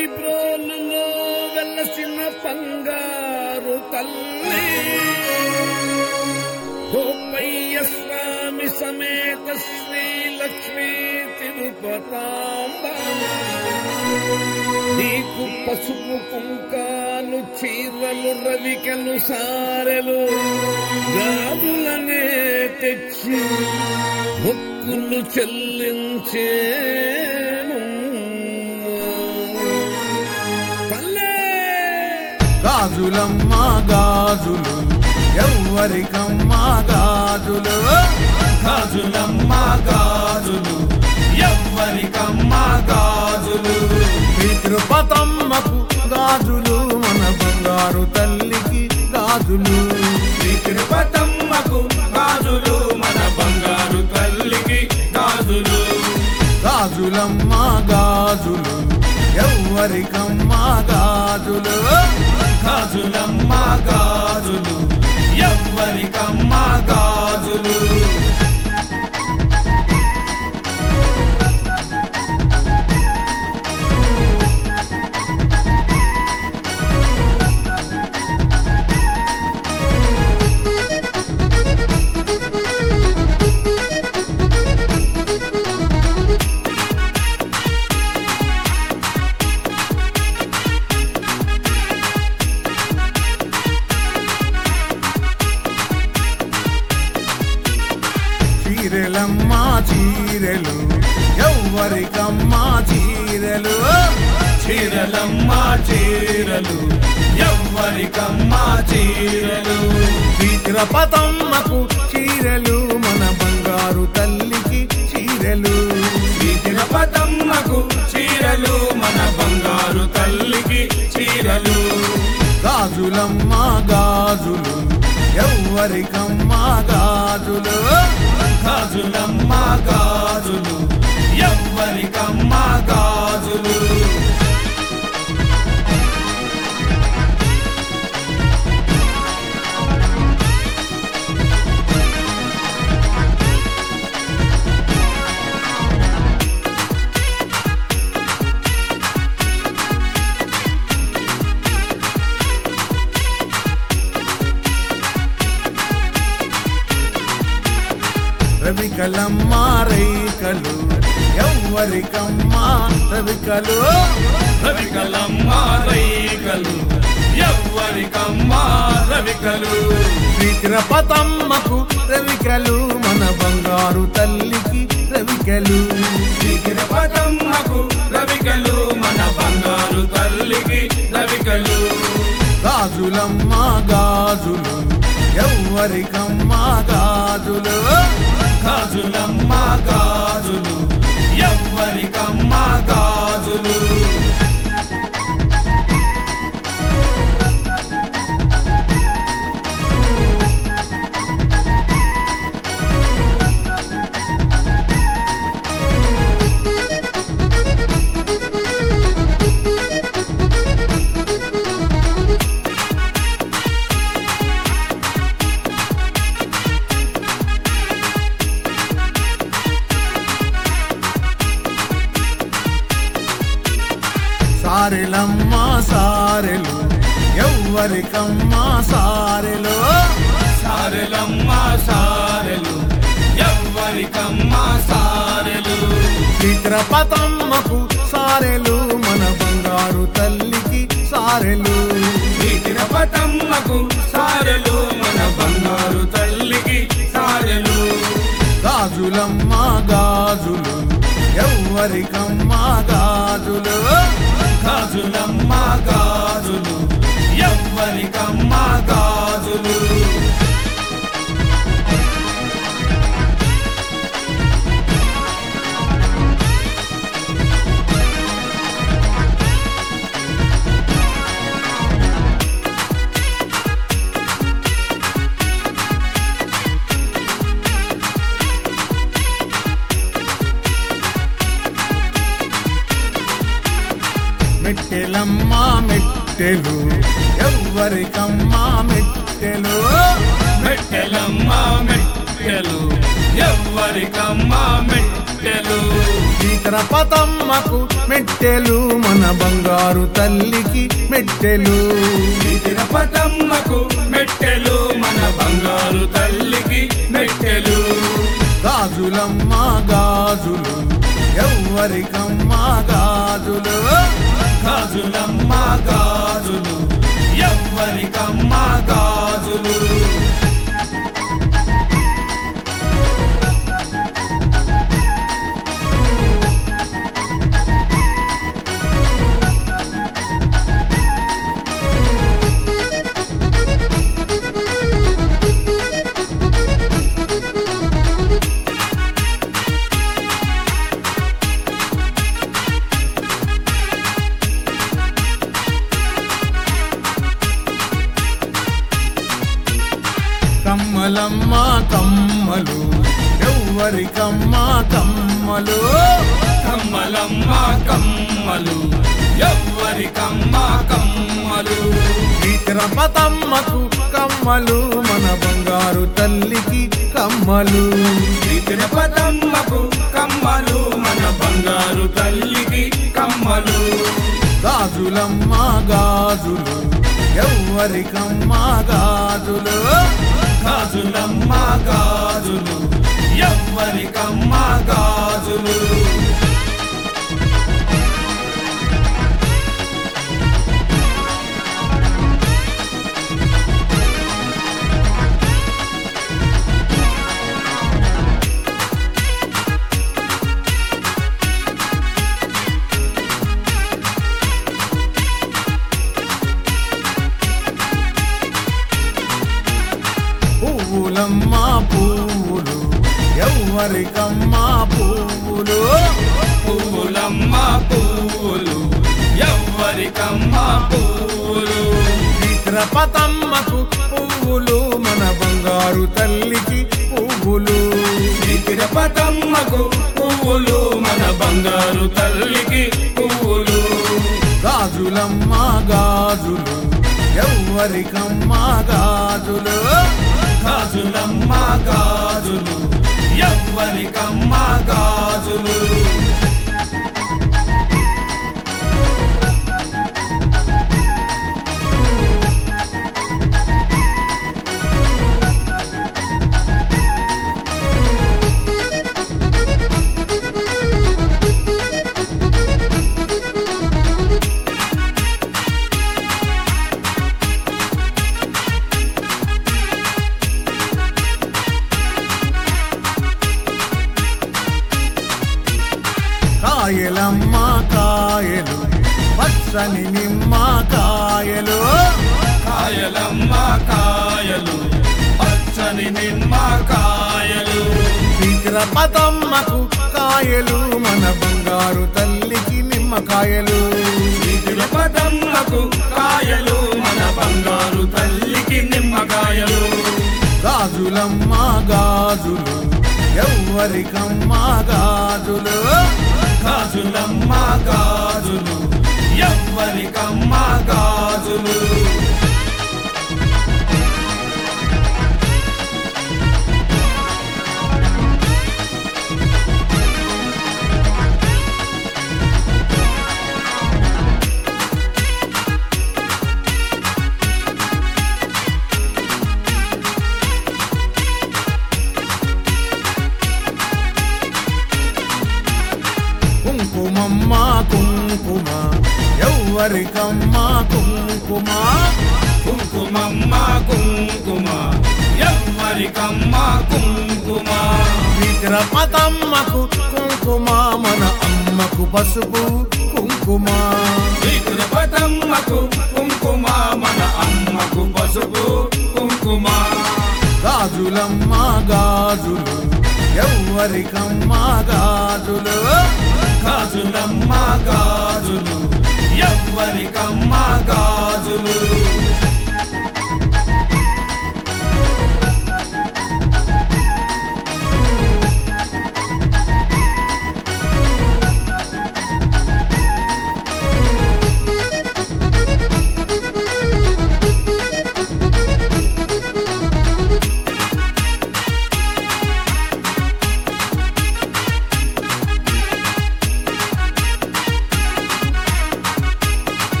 పచ్చి బ్రోలులో వెలసిన బంగారు తల్లి గోపయ్య స్వామి సమేత శ్రీ లక్ష్మీ తిరుపతాంబ నీకు పసుపు కుంకాలు చీరలు రవికలు సారెలు గాజులనే తెచ్చి మొక్కులు చెల్లించేను తల్లే గాజులమ్మ గాజులు ఎవ్వరికమ్మ గాజులు గాజులమ్మ గాజులు ఎవ్వరికమ్మ గాజులు పితృపతమ్మకు గాజులు మన బంగారు తల్లికి గాజులు తిరుపతమ్మకు గాజులు మన బంగారు తల్లికి గాజులు గాజులమ్మ గాజులు ఎవ్వరికమ్మ గాజులు గాజులమ్మ గాజులు ఎవ్వరికమ్మ గాజులు చీరెలమ్మ చీరెలు ఎవ్వరికమ్మ చీరెలు చీరలమ్మ చీరలు ఎవ్వరికమ్మ చీరలు చిత్రపతమ్మకు చీరెలు మన బంగారు తల్లికి చీరెలు తిరుపతమ్మకు చీరలు మన బంగారు తల్లికి చీరలు గాజులమ్మ గాజులు ఎవ్వరికమ్మ గాజులు గాజులమ్మ గాజులు ఎవ్వరికమ్మ గాజులు రవికలమ్మ రైకలు ఎవ్వరికమ్మ రవికలు రవికలమ్మ రైకలు ఎవ్వరికమ్మ రవికలు చిత్రపతమ్మకు రవికలు మన బంగారు తల్లికి రవికలు తిరుపతమ్మకు రవికలు మన బంగారు తల్లికి రవికలు గాజులమ్మ గాజులు ఎవ్వరికమ్మ గాజులు గాజులమ్మ గాజులు ఎవ్వరికమ్మ గాజులు సారెలమ్మ సారెలు ఎవ్వరికమ్మ సారెలు సారెలమ్మ సారెలు ఎవ్వరికమ్మ సారెలు చిత్రపతమ్మకు సారెలు మన బంగారు తల్లికి సారెలు తిరుపతమ్మకు సారెలు మన బంగారు తల్లికి సారెలు గాజులమ్మ గాజులు ఎవ్వరికమ్మ గాజులు గాజులమ్మ గాజులు ఎవ్వరికమ్మ గాజులు మెట్టెలమ్మ మెట్టెలు ఎవ్వరికమ్మ మెట్టెలు మెట్టెలమ్మ మెట్టెలు ఎవ్వరికమ్మ మెట్టెలు సీత విక్రపతమ్మకు మెట్టెలు మన బంగారు తల్లికి మెట్టెలు తిరుపతమ్మకు మెట్టెలు మన బంగారు తల్లికి మెట్టెలు గాజులమ్మ గాజులు ఎవ్వరికమ్మ గాజులు గాజులమ్మ గాజులు ఎవ్వరికమ్మ గాజులు కమ్మలమ్మ కమ్మలు ఎవ్వరికమ్మ కమ్మలు కమ్మలమ్మ కమ్మలు ఎవ్వరికమ్మ కమ్మలు విక్రపతమ్మకు కమ్మలు మన బంగారు తల్లికి కమ్మలు తిరుపతమ్మకు కమ్మలు మన బంగారు తల్లికి కమ్మలు గాజులమ్మ గాజులు ఎవ్వరికమ్మ గాజులు గాజులమ్మ గాజులు ఎవ్వరికమ్మ గాజులు పువ్వులమ్మ పువ్వులు ఎవ్వరికమ్మ పువ్వులు పువ్వులమ్మ పువ్వులు ఎవ్వరికమ్మ పువ్వులు విక్రపతమ్మకు పువ్వులు మన బంగారు తల్లికి పువ్వులు తిరుపతమ్మకు పువ్వులు మన బంగారు తల్లికి పువ్వులు గాజులమ్మ గాజులు ఎవ్వరికమ్మ గాజులు గాజులమ్మ గాజులు ఎవ్వరికమ్మ గాజులు కాయలమ్మ కాయలు పచ్చని నిమ్మ కాయలు కాయలమ్మ కాయలు పచ్చని నిమ్మ కాయలు విక్రపతమ్మకు కాయలు మన బంగారు తల్లికి నిమ్మకాయలు తిరుపతమ్మకు కాయలు మన బంగారు తల్లికి నిమ్మకాయలు గాజులమ్మ గాజులు ఎవ్వరికమ్మ గాజులు గాజులమ్మ గాజులు ఎవ్వరికమ్మ గాజులు కుంకుమమ్మ కుంకుమ ఎవ్వరికమ్మ కుంకుమ కుంకుమమ్మ కుంకుమ ఎవ్వరికమ్మ కుంకుమ విగ్రపతమ్మకు కుంకుమ మన అమ్మకు పసుపు కుంకుమ తిరుపతమ్మకు కుంకుమ మన అమ్మకు పసుపు కుంకుమ గాజులమ్మ గాజులు ఎవ్వరికమ్మ గాజులు గాజులమ్మ గాజులు ఎవ్వరికమ్మ గాజులు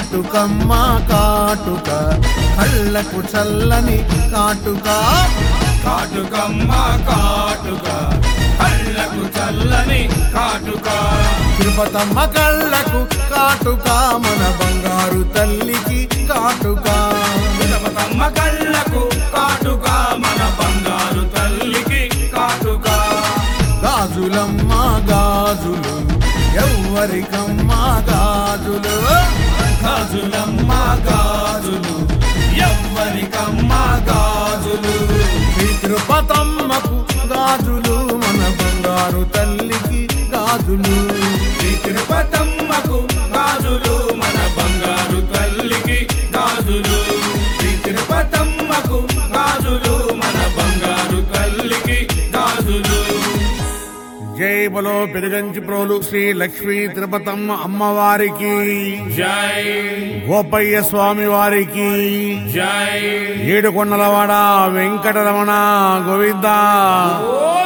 కాటుకమ్మ కాటుక కళ్ళకు చల్లని కాటుక కాటుకమ్మ కాటుక కళ్ళకు చల్లని కాటుక తిరుపతమ్మ కళ్ళకు కాటుక మన బంగారు తల్లికి కాటుక తిరుపతమ్మ కళ్ళకు కాటుక మన బంగారు తల్లికి కాటుక గాజులమ్మ గాజులు ఎవ్వరికమ్మ గాజులు గాజులమ్మ గాజులు ఎవ్వరికమ్మ గాజులు శ్రీ తిరుపతమ్మకు గాజులు మన బంగారు తల్లికి గాజులు శ్రీ తిరుపతమ్మకు గాజులు మన బంగారు తల్లికి గాజులు శ్రీ తిరుపతమ్మకు గాజులు మన బంగారు తల్లికి గాజులు జై బలో పెరుగంచి ప్రోలు శ్రీ లక్ష్మీ తిరుపతమ్మ అమ్మవారికి జై గోపయ్య స్వామి వారికి జై ఏడుకొండలవాడ వెంకటరమణ గోవింద ఓ